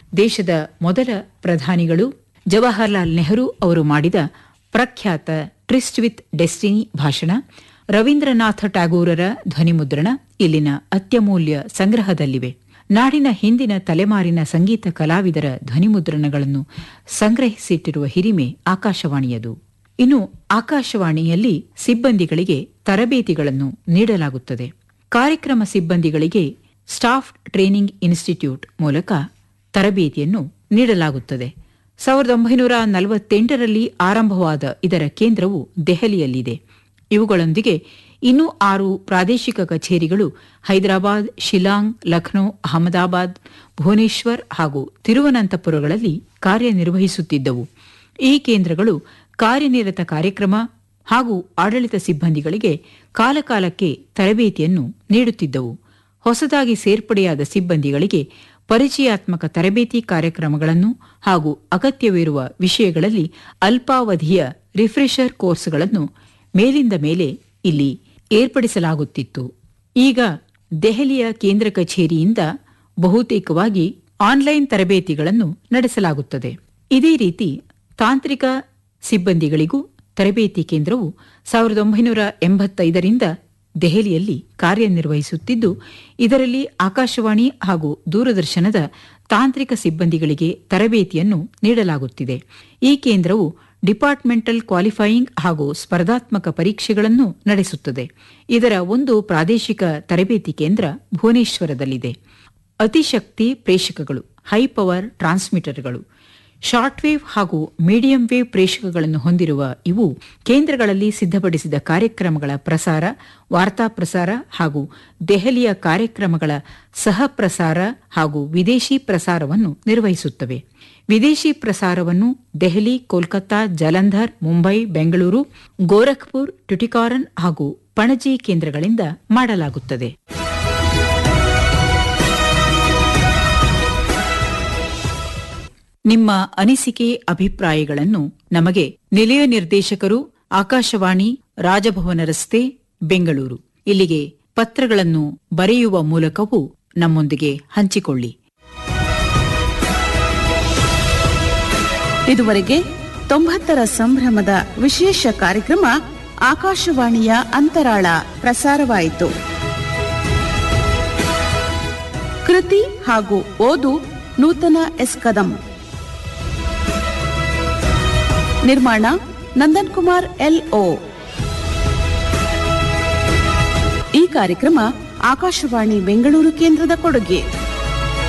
ದೇಶದ ಮೊದಲ ಪ್ರಧಾನಿಗಳು ಜವಾಹರ್ಲಾಲ್ ನೆಹರು ಅವರು ಮಾಡಿದ ಪ್ರಖ್ಯಾತ ಟ್ರಿಸ್ಟ್ ವಿತ್ ಡೆಸ್ಟಿನಿ ಭಾಷಣ ರವೀಂದ್ರನಾಥ ಟ್ಯಾಗೋರರ ಧ್ವನಿಮುದ್ರಣ ಇಲ್ಲಿನ ಅತ್ಯಮೂಲ್ಯ ಸಂಗ್ರಹದಲ್ಲಿವೆ ನಾಡಿನ ಹಿಂದಿನ ತಲೆಮಾರಿನ ಸಂಗೀತ ಕಲಾವಿದರ ಧ್ವನಿಮುದ್ರಣಗಳನ್ನು ಸಂಗ್ರಹಿಸಿಟ್ಟಿರುವ ಹಿರಿಮೆ ಆಕಾಶವಾಣಿಯದು ಇನ್ನು ಆಕಾಶವಾಣಿಯಲ್ಲಿ ಸಿಬ್ಬಂದಿಗಳಿಗೆ ತರಬೇತಿಗಳನ್ನು ನೀಡಲಾಗುತ್ತದೆ ಕಾರ್ಯಕ್ರಮ ಸಿಬ್ಬಂದಿಗಳಿಗೆ ಸ್ಟಾಫ್ ಟ್ರೈನಿಂಗ್ ಇನ್ಸ್ಟಿಟ್ಯೂಟ್ ಮೂಲಕ ತರಬೇತಿಯನ್ನು ನೀಡಲಾಗುತ್ತದೆ ಸಾವಿರದ ಒಂಬೈನೂರ ನಲವತ್ತೆಂಟರಲ್ಲಿ ಆರಂಭವಾದ ಇದರ ಕೇಂದ್ರವು ದೆಹಲಿಯಲ್ಲಿದೆ ಇವುಗಳೊಂದಿಗೆ ಇನ್ನೂ ಆರು ಪ್ರಾದೇಶಿಕ ಕಚೇರಿಗಳು ಹೈದರಾಬಾದ್ ಶಿಲಾಂಗ್ ಲಖನೌ ಅಹಮದಾಬಾದ್ ಭುವನೇಶ್ವರ್ ಹಾಗೂ ತಿರುವನಂತಪುರಗಳಲ್ಲಿ ಕಾರ್ಯನಿರ್ವಹಿಸುತ್ತಿದ್ದವು ಈ ಕೇಂದ್ರಗಳು ಕಾರ್ಯನಿರತ ಕಾರ್ಯಕ್ರಮ ಹಾಗೂ ಆಡಳಿತ ಸಿಬ್ಬಂದಿಗಳಿಗೆ ಕಾಲಕಾಲಕ್ಕೆ ತರಬೇತಿಯನ್ನು ನೀಡುತ್ತಿದ್ದವು ಹೊಸದಾಗಿ ಸೇರ್ಪಡೆಯಾದ ಸಿಬ್ಬಂದಿಗಳಿಗೆ ಪರಿಚಯಾತ್ಮಕ ತರಬೇತಿ ಕಾರ್ಯಕ್ರಮಗಳನ್ನು ಹಾಗೂ ಅಗತ್ಯವಿರುವ ವಿಷಯಗಳಲ್ಲಿ ಅಲ್ಪಾವಧಿಯ ರಿಫ್ರೆಷರ್ ಕೋರ್ಸ್ಗಳನ್ನು ಮೇಲಿಂದ ಮೇಲೆ ಇಲ್ಲಿ ಏರ್ಪಡಿಸಲಾಗುತ್ತಿತ್ತು ಈಗ ದೆಹಲಿಯ ಕೇಂದ್ರ ಕಚೇರಿಯಿಂದ ಬಹುತೇಕವಾಗಿ ಆನ್ಲೈನ್ ತರಬೇತಿಗಳನ್ನು ನಡೆಸಲಾಗುತ್ತದೆ ಇದೇ ರೀತಿ ತಾಂತ್ರಿಕ ಸಿಬ್ಬಂದಿಗಳಿಗೂ ತರಬೇತಿ ಕೇಂದ್ರವು ಸಾವಿರದ ಒಂಬೈನೂರ ಎಂಬತ್ತೈದರಿಂದ ದೆಹಲಿಯಲ್ಲಿ ಕಾರ್ಯನಿರ್ವಹಿಸುತ್ತಿದ್ದು ಇದರಲ್ಲಿ ಆಕಾಶವಾಣಿ ಹಾಗೂ ದೂರದರ್ಶನದ ತಾಂತ್ರಿಕ ಸಿಬ್ಬಂದಿಗಳಿಗೆ ತರಬೇತಿಯನ್ನು ನೀಡಲಾಗುತ್ತಿದೆ ಈ ಕೇಂದ್ರವು ಡಿಪಾರ್ಟ್ಮೆಂಟಲ್ ಕ್ವಾಲಿಫೈಯಿಂಗ್ ಹಾಗೂ ಸ್ಪರ್ಧಾತ್ಮಕ ಪರೀಕ್ಷೆಗಳನ್ನು ನಡೆಸುತ್ತದೆ ಇದರ ಒಂದು ಪ್ರಾದೇಶಿಕ ತರಬೇತಿ ಕೇಂದ್ರ ಭುವನೇಶ್ವರದಲ್ಲಿದೆ ಅತಿಶಕ್ತಿ ಪ್ರೇಷಕಗಳು ಹೈ ಪವರ್ ಟ್ರಾನ್ಸ್ಮಿಟರ್ಗಳು ಶಾರ್ಟ್ ವೇವ್ ಹಾಗೂ ಮೀಡಿಯಂ ವೇವ್ ಪ್ರೇಷಕಗಳನ್ನು ಹೊಂದಿರುವ ಇವು ಕೇಂದ್ರಗಳಲ್ಲಿ ಸಿದ್ಧಪಡಿಸಿದ ಕಾರ್ಯಕ್ರಮಗಳ ಪ್ರಸಾರ ವಾರ್ತಾ ಪ್ರಸಾರ ಹಾಗೂ ದೆಹಲಿಯ ಕಾರ್ಯಕ್ರಮಗಳ ಸಹ ಪ್ರಸಾರ ಹಾಗೂ ವಿದೇಶಿ ಪ್ರಸಾರವನ್ನು ನಿರ್ವಹಿಸುತ್ತವೆ ವಿದೇಶಿ ಪ್ರಸಾರವನ್ನು ದೆಹಲಿ ಕೋಲ್ಕತ್ತಾ ಜಲಂಧರ್ ಮುಂಬೈ ಬೆಂಗಳೂರು ಗೋರಖ್ಪುರ್ ಟ್ಯುಟಿಕಾರನ್ ಹಾಗೂ ಪಣಜಿ ಕೇಂದ್ರಗಳಿಂದ ಮಾಡಲಾಗುತ್ತದೆ ನಿಮ್ಮ ಅನಿಸಿಕೆ ಅಭಿಪ್ರಾಯಗಳನ್ನು ನಮಗೆ ನಿಲಯ ನಿರ್ದೇಶಕರು ಆಕಾಶವಾಣಿ ರಾಜಭವನ ರಸ್ತೆ ಬೆಂಗಳೂರು ಇಲ್ಲಿಗೆ ಪತ್ರಗಳನ್ನು ಬರೆಯುವ ಮೂಲಕವೂ ನಮ್ಮೊಂದಿಗೆ ಹಂಚಿಕೊಳ್ಳಿ ಇದುವರೆಗೆ ತೊಂಬತ್ತರ ಸಂಭ್ರಮದ ವಿಶೇಷ ಕಾರ್ಯಕ್ರಮ ಆಕಾಶವಾಣಿಯ ಅಂತರಾಳ ಪ್ರಸಾರವಾಯಿತು ಕೃತಿ ಹಾಗೂ ಓದು ನೂತನ ಎಸ್ ಕದಂ ನಿರ್ಮಾಣ ನಂದನ್ ಕುಮಾರ್ ಎಲ್ಒ ಈ ಕಾರ್ಯಕ್ರಮ ಆಕಾಶವಾಣಿ ಬೆಂಗಳೂರು ಕೇಂದ್ರದ ಕೊಡುಗೆ